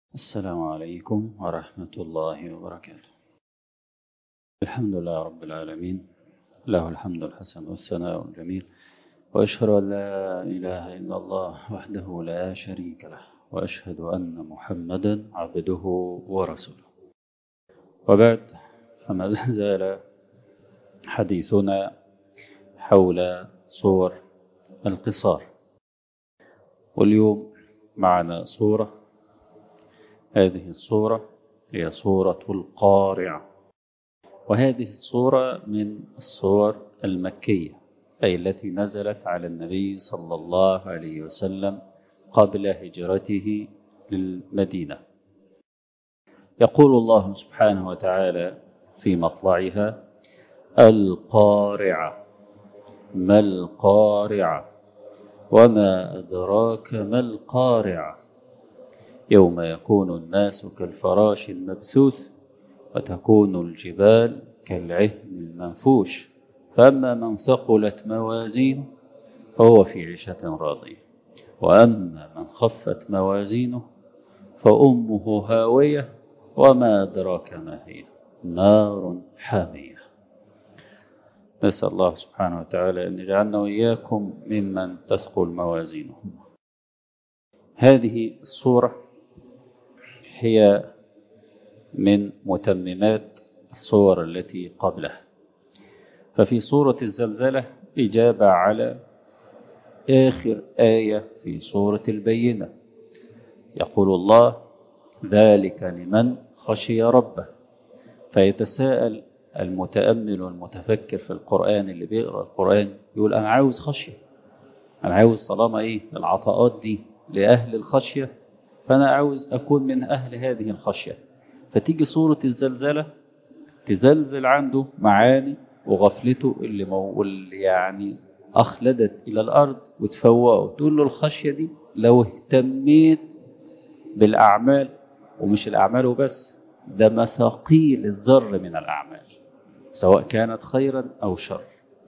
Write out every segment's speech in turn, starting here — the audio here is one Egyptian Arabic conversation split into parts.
السلام عليكم ورحمة الله وبركاته الحمد لله رب العالمين له الحمد الحسن والثناء الجميل وأشهد أن لا إله إلا الله وحده لا شريك له وأشهد أن محمدا عبده ورسوله وبعد فما زال حديثنا حول صور القصار واليوم معنا صورة هذه الصورة هي صورة القارعة وهذه الصورة من الصور المكية أي التي نزلت على النبي صلى الله عليه وسلم قبل هجرته للمدينة يقول الله سبحانه وتعالى في مطلعها القارعة ما القارعة وما أدراك ما القارعة يوم يكون الناس كالفراش المبثوث وتكون الجبال كالعهن المنفوش فأما من ثقلت موازينه فهو في عيشة راضية وأما من خفت موازينه فأمه هاوية وما أدراك ما هي نار حامية نسأل الله سبحانه وتعالى أن يجعلنا وإياكم ممن تثقل موازينهم هذه الصورة هي من متممات الصور التي قبلها ففي سورة الزلزلة إجابة على آخر آية في سورة البينة يقول الله ذلك لمن خشي ربه فيتساءل المتأمل والمتفكر في القرآن اللي بيقرأ القرآن يقول أنا عاوز خشية أنا عاوز طالما إيه العطاءات دي لأهل الخشية فأنا عاوز أكون من أهل هذه الخشية فتيجي صورة الزلزلة تزلزل عنده معاني وغفلته اللي, مو... اللي يعني أخلدت إلى الأرض وتفوقه وتقول له الخشية دي لو اهتميت بالأعمال ومش الأعمال وبس ده مثاقيل الذر من الأعمال سواء كانت خيرا أو شر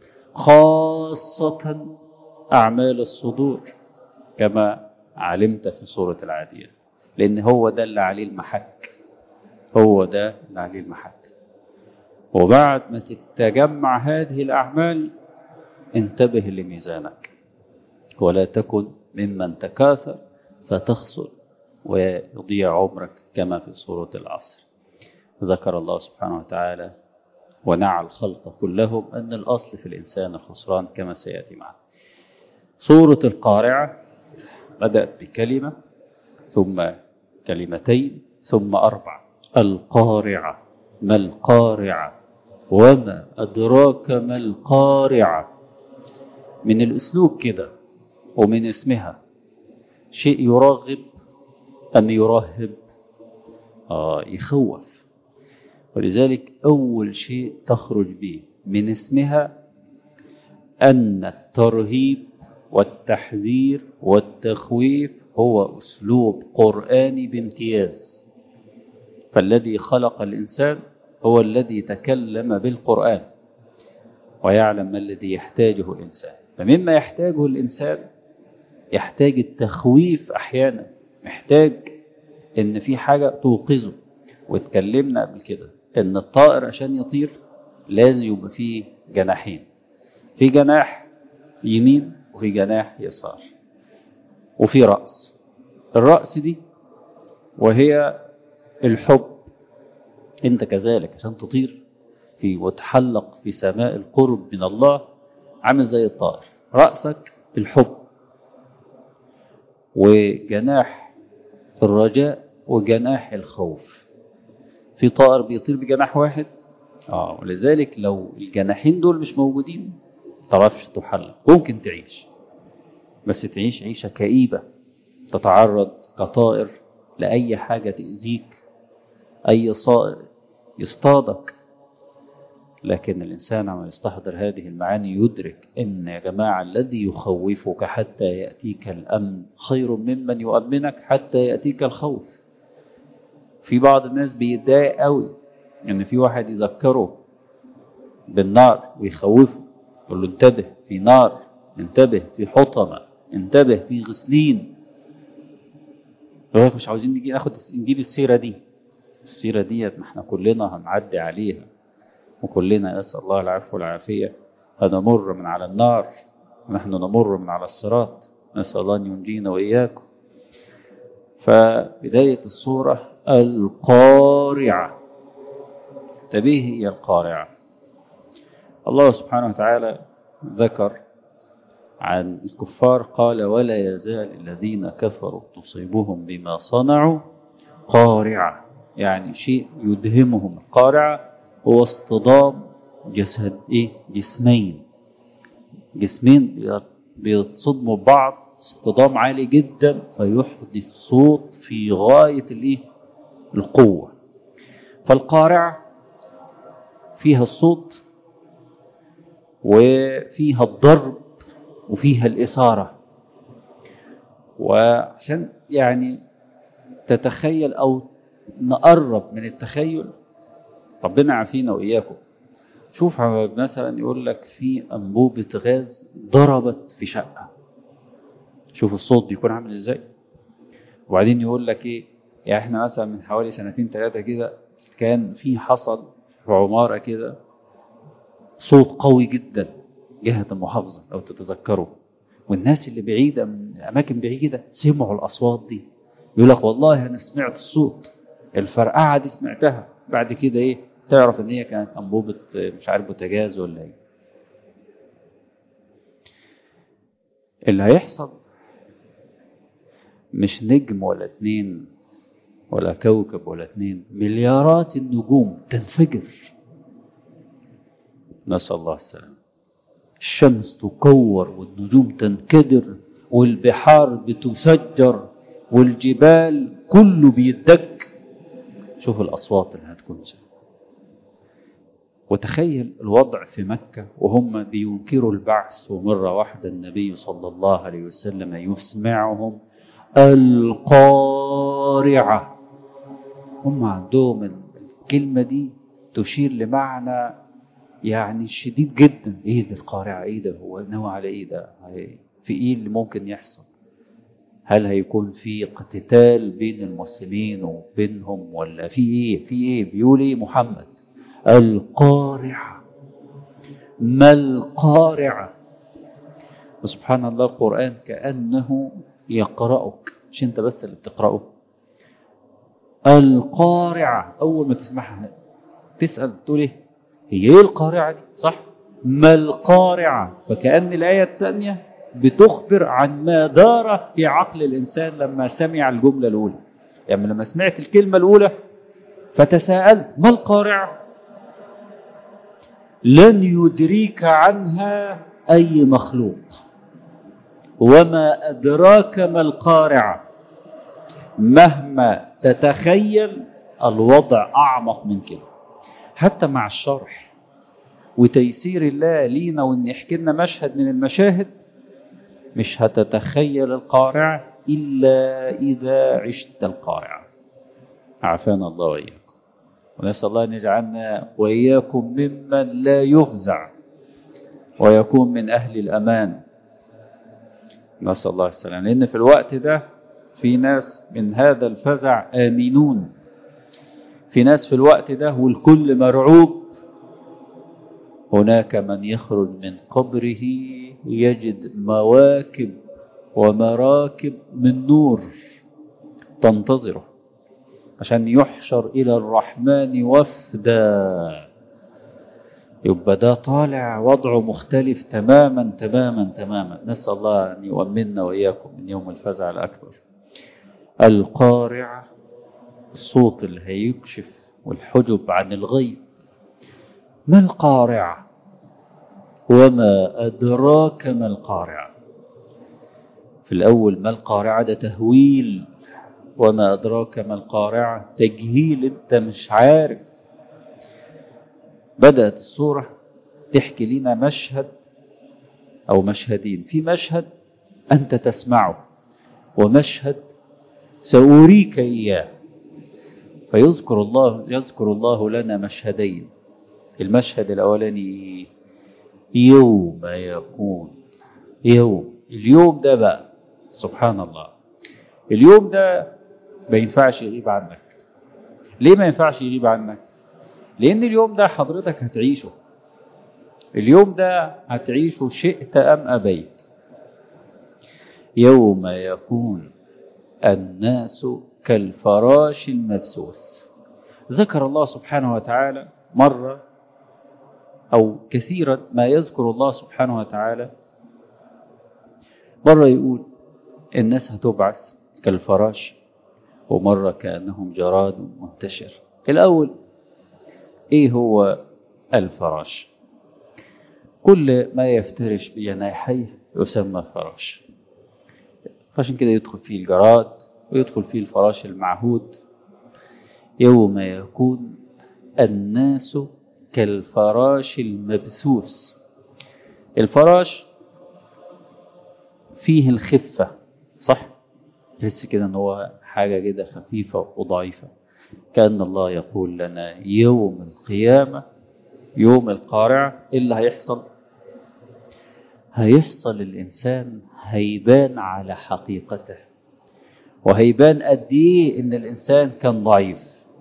خاصة أعمال الصدور كما علمت في سورة العاديات لأن هو ده اللي عليه المحك هو ده اللي عليه المحك وبعد ما تتجمع هذه الأعمال انتبه لميزانك ولا تكن ممن تكاثر فتخسر ويضيع عمرك كما في سورة العصر ذكر الله سبحانه وتعالى ونعى الخلق كلهم أن الأصل في الإنسان الخسران كما سيأتي معنا سورة القارعة بدأت بكلمة ثم كلمتين ثم أربع القارعة ما القارعة وما أدراك ما القارعة من الأسلوب كده ومن اسمها شيء يرغب أم يرهب آه يخوف ولذلك أول شيء تخرج به من اسمها أن الترهيب والتحذير والتخويف هو أسلوب قرآني بامتياز فالذي خلق الإنسان هو الذي تكلم بالقرآن ويعلم ما الذي يحتاجه الإنسان فمما يحتاجه الإنسان يحتاج التخويف أحيانا محتاج إن في حاجة توقظه واتكلمنا قبل كده إن الطائر عشان يطير لازم يبقى فيه جناحين في جناح يمين وفي جناح يسار وفي رأس الرأس دي وهي الحب انت كذلك عشان تطير في وتحلق في سماء القرب من الله عامل زي الطائر رأسك الحب وجناح الرجاء وجناح الخوف في طائر بيطير بجناح واحد اه ولذلك لو الجناحين دول مش موجودين تعرفش تحلق ممكن تعيش بس تعيش عيشة كئيبة تتعرض كطائر لأي حاجة تأذيك أي صائر يصطادك لكن الإنسان عما يستحضر هذه المعاني يدرك إن يا جماعة الذي يخوفك حتى يأتيك الأمن خير ممن يؤمنك حتى يأتيك الخوف في بعض الناس بيتضايق قوي إن يعني في واحد يذكره بالنار ويخوفه يقول له انتبه في نار انتبه في حطمة انتبه في غسلين يقول لك مش عاوزين نجي ناخد نجيب السيرة دي السيرة ديت ما احنا كلنا هنعدي عليها وكلنا نسأل الله العفو والعافية هنمر من على النار ونحن نمر من على الصراط نسأل الله أن ينجينا وإياكم فبداية الصورة القارعة تبيه هي القارعة الله سبحانه وتعالى ذكر عن الكفار قال ولا يزال الذين كفروا تصيبهم بما صنعوا قارعة يعني شيء يدهمهم القارعة هو اصطدام جسد ايه جسمين جسمين بيتصدموا ببعض اصطدام عالي جدا فيحدث صوت في غاية الايه القوة فالقارعة فيها الصوت وفيها الضرب وفيها الإثارة وعشان يعني تتخيل أو نقرب من التخيل ربنا عافينا وإياكم شوف مثلا يقول لك في أنبوبة غاز ضربت في شقة شوف الصوت بيكون عامل إزاي وبعدين يقول لك إيه يعني إحنا مثلا من حوالي سنتين ثلاثة كده كان في حصل في عمارة كده صوت قوي جدا جهة المحافظة لو تتذكروا والناس اللي بعيدة من أماكن بعيدة سمعوا الأصوات دي يقول لك والله أنا سمعت الصوت الفرقعة دي سمعتها بعد كده إيه تعرف إن هي كانت أنبوبة مش عارف بوتاجاز ولا إيه اللي هيحصل مش نجم ولا اتنين ولا كوكب ولا اتنين مليارات النجوم تنفجر نسأل الله السلامة الشمس تكور والنجوم تنكدر والبحار بتسجر والجبال كله بيدك شوف الأصوات اللي هتكون زي وتخيل الوضع في مكة وهم بينكروا البعث ومرة واحدة النبي صلى الله عليه وسلم يسمعهم القارعة هم عندهم الكلمة دي تشير لمعنى يعني شديد جدا ايه ده القارعة ايه ده هو نوع على ايه ده في ايه اللي ممكن يحصل هل هيكون في قتال بين المسلمين وبينهم ولا في ايه في ايه بيقول ايه محمد القارعة ما القارعة وسبحان الله القرآن كأنه يقرأك مش انت بس اللي بتقرأه القارعة أول ما تسمعها تسأل تقول ايه هي ايه القارعة دي صح ما القارعة فكأن الآية الثانية بتخبر عن ما دار في عقل الإنسان لما سمع الجملة الأولى يعني لما سمعت الكلمة الأولى فتساءلت ما القارعة لن يدريك عنها أي مخلوق وما أدراك ما القارعة مهما تتخيل الوضع أعمق من كده حتى مع الشرح وتيسير الله لينا وان يحكي لنا مشهد من المشاهد مش هتتخيل القارعة إلا إذا عشت القارعة عافانا الله وإياكم ونسأل الله أن يجعلنا وإياكم ممن لا يفزع ويكون من أهل الأمان نسأل الله السلام لأن في الوقت ده في ناس من هذا الفزع آمنون في ناس في الوقت ده والكل مرعوب هناك من يخرج من قبره يجد مواكب ومراكب من نور تنتظره عشان يحشر إلى الرحمن وفدا يبقى ده طالع وضعه مختلف تماما تماما تماما نسأل الله أن يؤمننا وإياكم من يوم الفزع الأكبر القارعة الصوت اللي هيكشف والحجب عن الغيب ما القارعة وما أدراك ما القارعة في الأول ما القارعة ده تهويل وما أدراك ما القارعة تجهيل أنت مش عارف بدأت الصورة تحكي لنا مشهد أو مشهدين في مشهد أنت تسمعه ومشهد سأريك إياه فيذكر الله يذكر الله لنا مشهدين المشهد الأولاني يوم يكون يوم اليوم ده بقى سبحان الله اليوم ده ما ينفعش يغيب عنك ليه ما ينفعش يغيب عنك لان اليوم ده حضرتك هتعيشه اليوم ده هتعيشه شئت ام ابيت يوم يكون الناس كالفراش المبثوث ذكر الله سبحانه وتعالى مرة أو كثيرا ما يذكر الله سبحانه وتعالى مرة يقول الناس هتبعث كالفراش ومرة كأنهم جراد منتشر الأول إيه هو الفراش كل ما يفترش بجناحيه يسمى فراش عشان كده يدخل فيه الجراد ويدخل فيه الفراش المعهود يوم يكون الناس كالفراش المبثوث الفراش فيه الخفة صح تحس كده ان هو حاجة كده خفيفة وضعيفة كأن الله يقول لنا يوم القيامة يوم القارعة إيه اللي هيحصل هيحصل الإنسان هيبان على حقيقته وهيبان قد إيه إن الإنسان كان ضعيف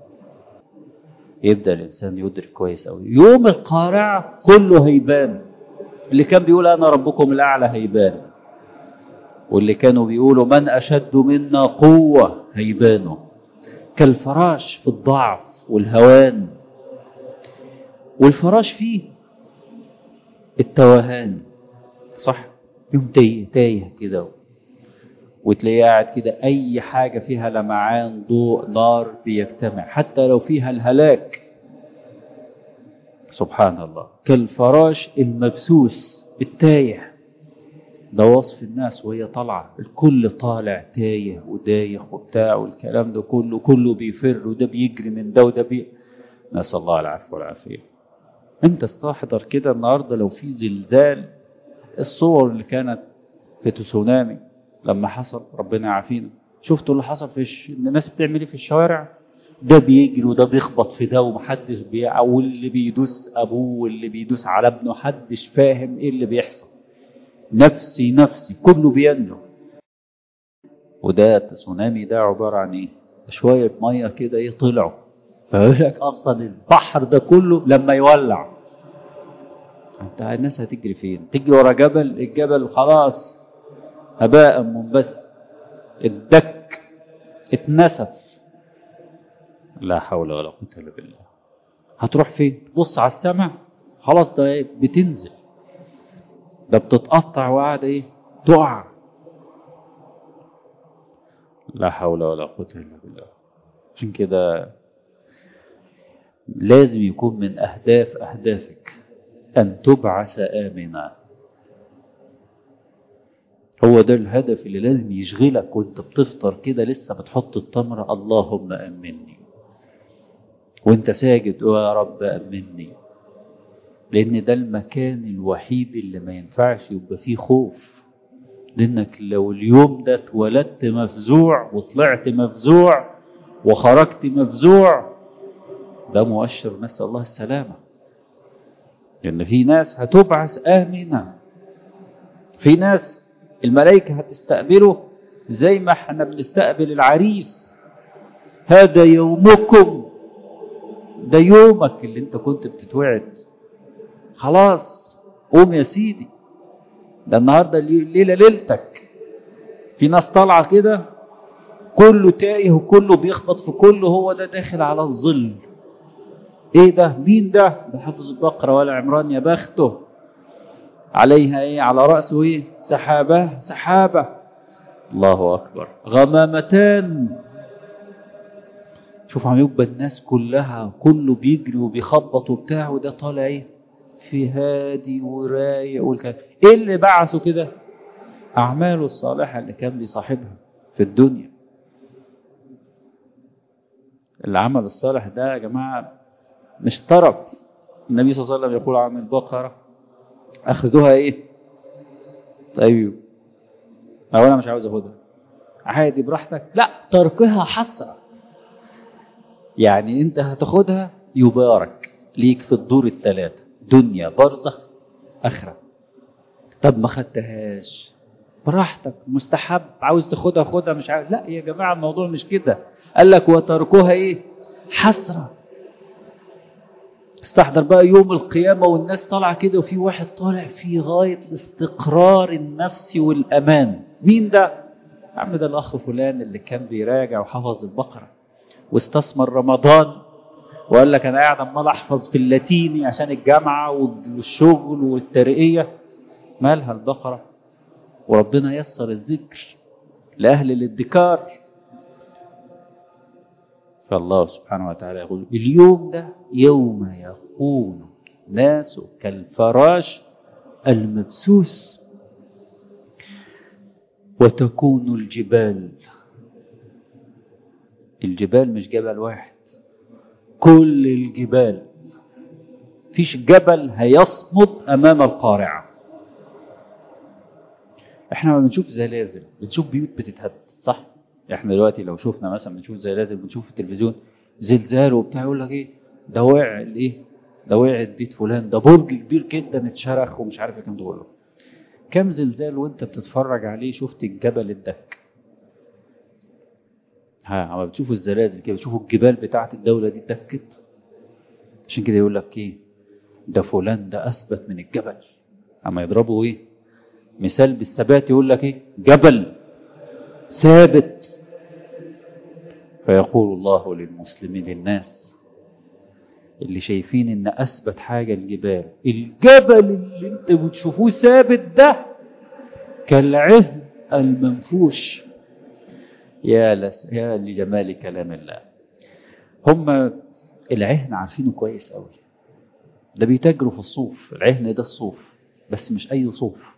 يبدأ الإنسان يدرك كويس أوي يوم القارعة كله هيبان اللي كان بيقول أنا ربكم الأعلى هيبان واللي كانوا بيقولوا من أشد منا قوة هيبانوا كالفراش في الضعف والهوان والفراش فيه التوهان صح يوم تايه تايه كده وتلاقيه قاعد كده اي حاجه فيها لمعان ضوء نار بيجتمع حتى لو فيها الهلاك سبحان الله كالفراش المبسوس التايه ده وصف الناس وهي طالعه الكل طالع تايه ودايخ وبتاع والكلام ده كله كله بيفر وده بيجري من ده وده بي نسال الله العفو والعافيه انت استحضر كده النهارده لو في زلزال الصور اللي كانت في تسونامي لما حصل ربنا يعافينا شفتوا اللي حصل في الش... الناس بتعمل ايه في الشوارع ده بيجري وده بيخبط في ده ومحدش بيع واللي بيدوس ابوه واللي بيدوس على ابنه محدش فاهم ايه اللي بيحصل نفسي نفسي كله بينجو وده التسونامي ده عبارة عن ايه شوية مية كده ايه طلعوا فيقول لك اصلا البحر ده كله لما يولع انت الناس هتجري فين تجري ورا جبل الجبل خلاص هباء منبث اتدك اتنسف لا حول ولا قوة الا بالله هتروح فين بص على السماء خلاص ده ايه بتنزل ده بتتقطع وقاعدة ايه تقع لا حول ولا قوة الا بالله عشان كده لازم يكون من أهداف أهدافك أن تبعث آمنا هو ده الهدف اللي لازم يشغلك وانت بتفطر كده لسه بتحط التمرة اللهم أمني وانت ساجد يا رب أمني لأن ده المكان الوحيد اللي ما ينفعش يبقى فيه خوف لأنك لو اليوم ده اتولدت مفزوع وطلعت مفزوع وخرجت مفزوع ده مؤشر نسأل الله السلامة لأن في ناس هتبعث آمنة في ناس الملائكة هتستقبله زي ما احنا بنستقبل العريس هذا يومكم ده يومك اللي انت كنت بتتوعد خلاص قوم يا سيدي ده النهارده الليله ليلتك في ناس طالعه كده كله تايه وكله بيخبط في كله هو ده داخل على الظل ايه ده مين ده ده حافظ البقرة ولا عمران يا بخته عليها ايه على رأسه ايه سحابة سحابة الله أكبر غمامتان شوف عم يبقى الناس كلها كله بيجري وبيخبط وبتاع وده طالع ايه في هادي ورايق والكلام ايه اللي بعثه كده اعماله الصالحه اللي كان بيصاحبها في الدنيا العمل الصالح ده يا جماعه مش طرف النبي صلى الله عليه وسلم يقول عن البقرة أخذوها إيه طيب أو أنا مش عاوز أخدها عادي براحتك لا تركها حسرة يعني أنت هتاخدها يبارك ليك في الدور الثلاثة دنيا برزخ آخرة طب ما خدتهاش براحتك مستحب عاوز تاخدها خدها مش عاوز لا يا جماعة الموضوع مش كده قال لك وتركها ايه حسرة استحضر بقى يوم القيامة والناس طالعة كده وفي واحد طالع في غاية الاستقرار النفسي والأمان مين ده؟ عم ده الأخ فلان اللي كان بيراجع وحفظ البقرة واستثمر رمضان وقال لك أنا قاعد عمال أحفظ في اللاتيني عشان الجامعة والشغل والترقية مالها البقرة وربنا يسر الذكر لأهل الادكار فالله سبحانه وتعالى يقول اليوم ده يوم يكون ناس كالفراش المبسوس وتكون الجبال الجبال مش جبل واحد كل الجبال فيش جبل هيصمد امام القارعه احنا ما بنشوف زلازل بنشوف بيوت بتتهد صح احنا دلوقتي لو شفنا مثلا بنشوف زلازل بنشوف في التلفزيون زلزال وبتاع يقول لك ايه ده وقع الايه ده وقع بيت فلان ده برج كبير جدا اتشرخ ومش عارف كام دول كم زلزال وانت بتتفرج عليه شفت الجبل الدك ها عم بتشوفوا الزلازل كده بتشوفوا الجبال بتاعت الدولة دي اتدكت عشان كده يقول لك ايه ده فلان ده اثبت من الجبل اما يضربوا ايه مثال بالثبات يقول لك ايه جبل ثابت فيقول الله للمسلمين للناس اللي شايفين ان اثبت حاجة الجبال الجبل اللي انت بتشوفوه ثابت ده كالعهن المنفوش يا لس يا لجمال كلام الله هم العهن عارفينه كويس قوي ده بيتاجروا في الصوف العهن ده الصوف بس مش اي صوف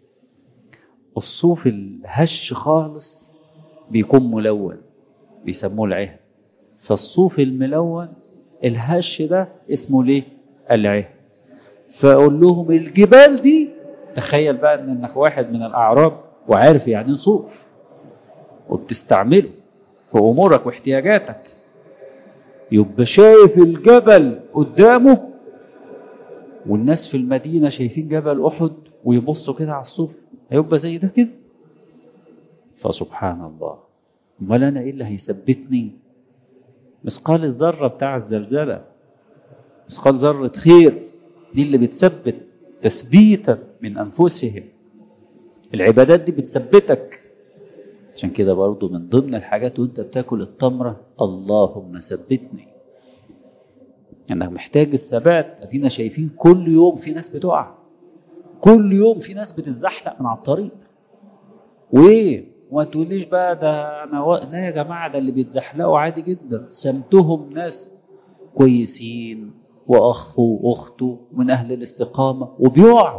الصوف الهش خالص بيكون ملون بيسموه العهن فالصوف الملون الهش ده اسمه ليه العهن فاقول لهم الجبال دي تخيل بقى ان انك واحد من الاعراب وعارف يعني صوف وبتستعمله في امورك واحتياجاتك يبقى شايف الجبل قدامه والناس في المدينة شايفين جبل أحد ويبصوا كده على الصوف هيبقى زي ده كده فسبحان الله امال انا ايه اللي هيثبتني مثقال الذره بتاع الزلزله مثقال ذره خير دي اللي بتثبت تثبيتا من انفسهم العبادات دي بتثبتك عشان كده برضو من ضمن الحاجات وانت بتاكل التمره اللهم ثبتني انك محتاج الثبات ادينا شايفين كل يوم في ناس بتقع كل يوم في ناس بتتزحلق من على الطريق وايه وما تقوليش بقى ده انا و... لا يا جماعه ده اللي بيتزحلقوا عادي جدا سمتهم ناس كويسين واخ واخته من اهل الاستقامه وبيقعوا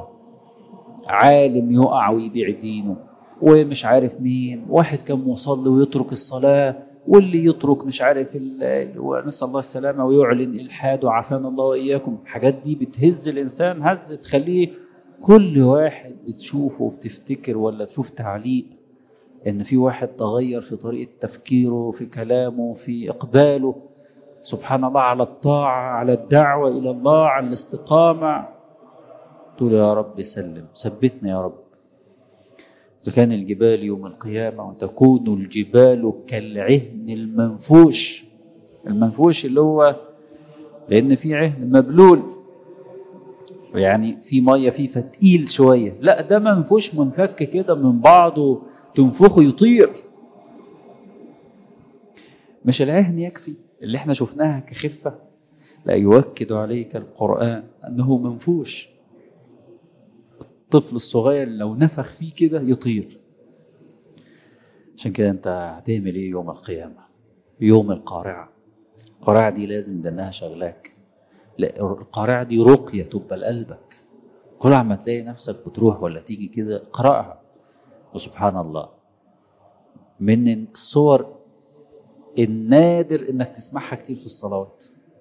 عالم يقع ويبيع دينه ومش عارف مين واحد كان مصلي ويترك الصلاه واللي يترك مش عارف ال... ونسال الله السلامه ويعلن الحاد وعافانا الله واياكم الحاجات دي بتهز الانسان هز تخليه كل واحد بتشوفه وبتفتكر ولا تشوف تعليق ان في واحد تغير في طريقة تفكيره في كلامه في اقباله سبحان الله على الطاعة على الدعوة الى الله على الاستقامة تقول يا رب سلم ثبتنا يا رب إذا كان الجبال يوم القيامة وتكون الجبال كالعهن المنفوش المنفوش اللي هو لأن في عهن مبلول يعني في ميه فيه فتقيل شويه لا ده منفوش منفك كده من بعضه تنفخه يطير مش العهن يكفي اللي احنا شفناها كخفه لا يؤكد عليك القران انه منفوش الطفل الصغير لو نفخ فيه كده يطير عشان كده انت هتعمل ايه يوم القيامه يوم القارعه القارعه دي لازم دنها شغلاك لا القارعة دي رقية تبقى لقلبك كل عما تلاقي نفسك بتروح ولا تيجي كده اقرأها وسبحان الله من الصور النادر انك تسمعها كتير في الصلوات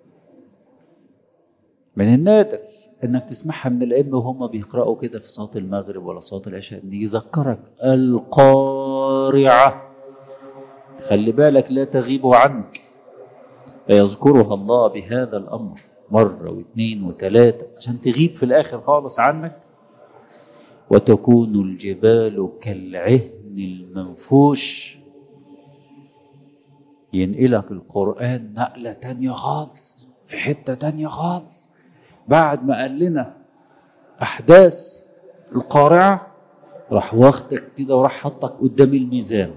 من النادر انك تسمعها من الائمه وهم بيقرأوا كده في صلاة المغرب ولا صلاة العشاء ان يذكرك القارعة خلي بالك لا تغيب عنك فيذكرها الله بهذا الأمر مرة واثنين وثلاثة عشان تغيب في الآخر خالص عنك وتكون الجبال كالعهن المنفوش ينقلك القرآن نقلة تانية خالص في حتة تانية خالص بعد ما قال لنا أحداث القارعة راح واخدك كده وراح حطك قدام الميزان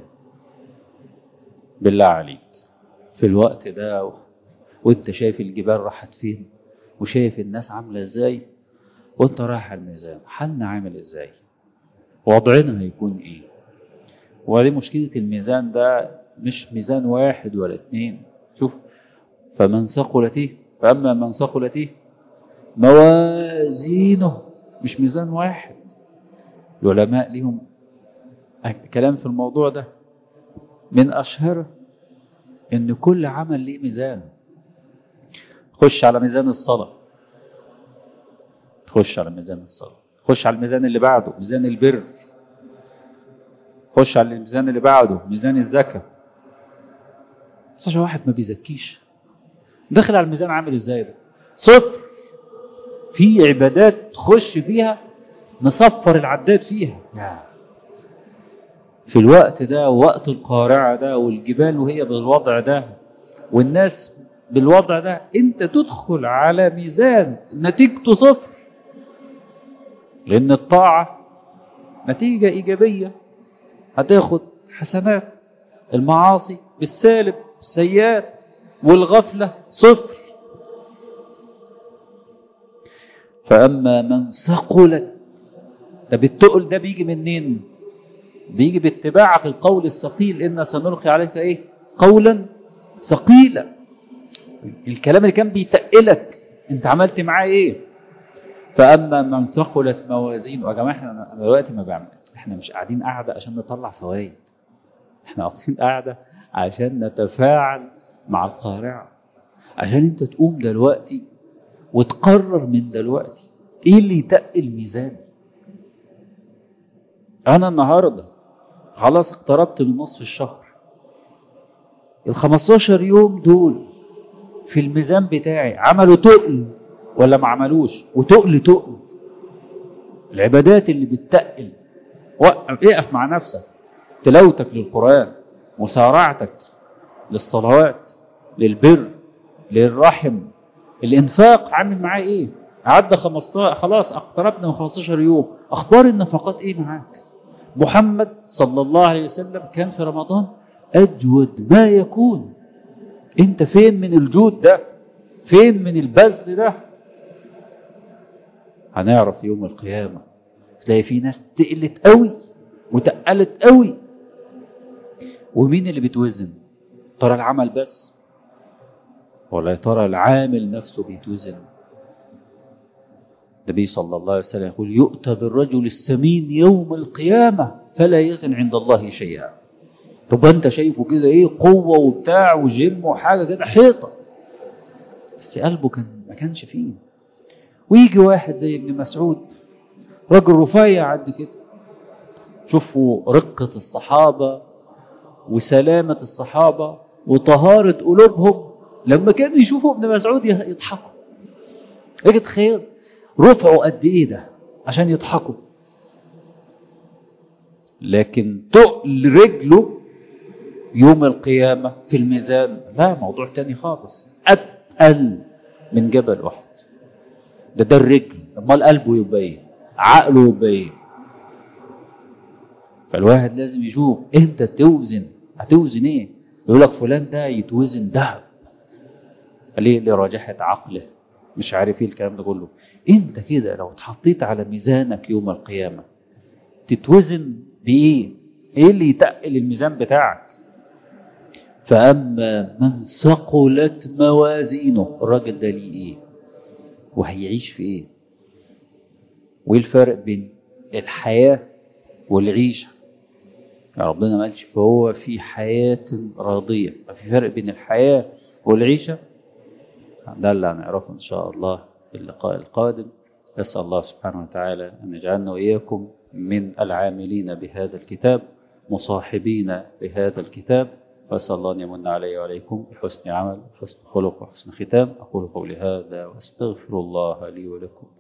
بالله عليك في الوقت ده و... وانت شايف الجبال راحت فين وشايف الناس عاملة ازاي وانت رايح على الميزان حالنا عامل ازاي وضعنا هيكون ايه ودي مشكلة الميزان ده مش ميزان واحد ولا اتنين شوف فمن ثقلت ايه فأما من ثقلت ايه موازينه مش ميزان واحد العلماء ليهم كلام في الموضوع ده من أشهره إن كل عمل ليه ميزان خش على ميزان الصلاة خش على ميزان الصلاة خش على الميزان اللي بعده ميزان البر خش على الميزان اللي بعده ميزان الزكاة بس واحد ما بيزكيش داخل على الميزان عامل ازاي ده صفر في عبادات تخش فيها نصفر العداد فيها في الوقت ده وقت القارعة ده والجبال وهي بالوضع ده والناس بالوضع ده انت تدخل على ميزان نتيجته صفر لان الطاعة نتيجة ايجابية هتاخد حسنات المعاصي بالسالب السيئات والغفلة صفر فأما من ثقلت طب التقل ده بيجي منين بيجي باتباعك القول الثقيل إن سنلقي عليك إيه قولا ثقيلا الكلام اللي كان بيتقلك انت عملت معاه ايه فأما من ثقلت موازينه يا جماعة احنا دلوقتي ما بعمل احنا مش قاعدين قاعدة عشان نطلع فوائد احنا قاعدين قاعدة عشان نتفاعل مع القارعة عشان انت تقوم دلوقتي وتقرر من دلوقتي ايه اللي يتقل ميزان انا النهاردة خلاص اقتربت من نصف الشهر ال 15 يوم دول في الميزان بتاعي عملوا تقل ولا ما عملوش وتقل تقل العبادات اللي بتتقل وقف اقف مع نفسك تلاوتك للقرآن مسارعتك للصلوات للبر للرحم الانفاق عامل معاه ايه عدى 15 خلاص اقتربنا من 15 يوم اخبار النفقات ايه معاك محمد صلى الله عليه وسلم كان في رمضان اجود ما يكون انت فين من الجود ده فين من البذل ده هنعرف يوم القيامة تلاقي في ناس تقلت قوي وتقلت قوي ومين اللي بتوزن ترى العمل بس ولا ترى العامل نفسه بيتوزن النبي صلى الله عليه وسلم يقول يؤتى بالرجل السمين يوم القيامة فلا يزن عند الله شيئا طب انت شايفه كده ايه قوة وبتاع وجيم وحاجة كده حيطة بس قلبه كان ما كانش فيه ويجي واحد زي ابن مسعود رجل رفيع قد كده شوفوا رقة الصحابة وسلامة الصحابة وطهارة قلوبهم لما كانوا يشوفوا ابن مسعود يضحكوا اجي تخيل رفعوا قد ايه ده عشان يضحكوا لكن تقل رجله يوم القيامة في الميزان لا موضوع تاني خالص أتقل من جبل أحد ده ده الرجل امال قلبه يبقى ايه عقله يبقى ايه فالواحد لازم يشوف انت توزن هتوزن ايه يقول لك فلان ده يتوزن ذهب ليه لراجحة عقله مش عارف ايه الكلام ده كله انت كده لو اتحطيت على ميزانك يوم القيامة تتوزن بايه ايه اللي يتقل الميزان بتاعك فأما من ثقلت موازينه الراجل ده ليه ايه وهيعيش في ايه وايه الفرق بين الحياة والعيشة يا ربنا ما قالش فهو في حياة راضية في فرق بين الحياة والعيشة ده اللي هنعرفه إن شاء الله في اللقاء القادم أسأل الله سبحانه وتعالى أن يجعلنا وإياكم من العاملين بهذا الكتاب مصاحبين بهذا الكتاب وأسأل الله أن يمن علي وعليكم بحسن عمل وحسن خلق وحسن ختام أقول قولي هذا وأستغفر الله لي ولكم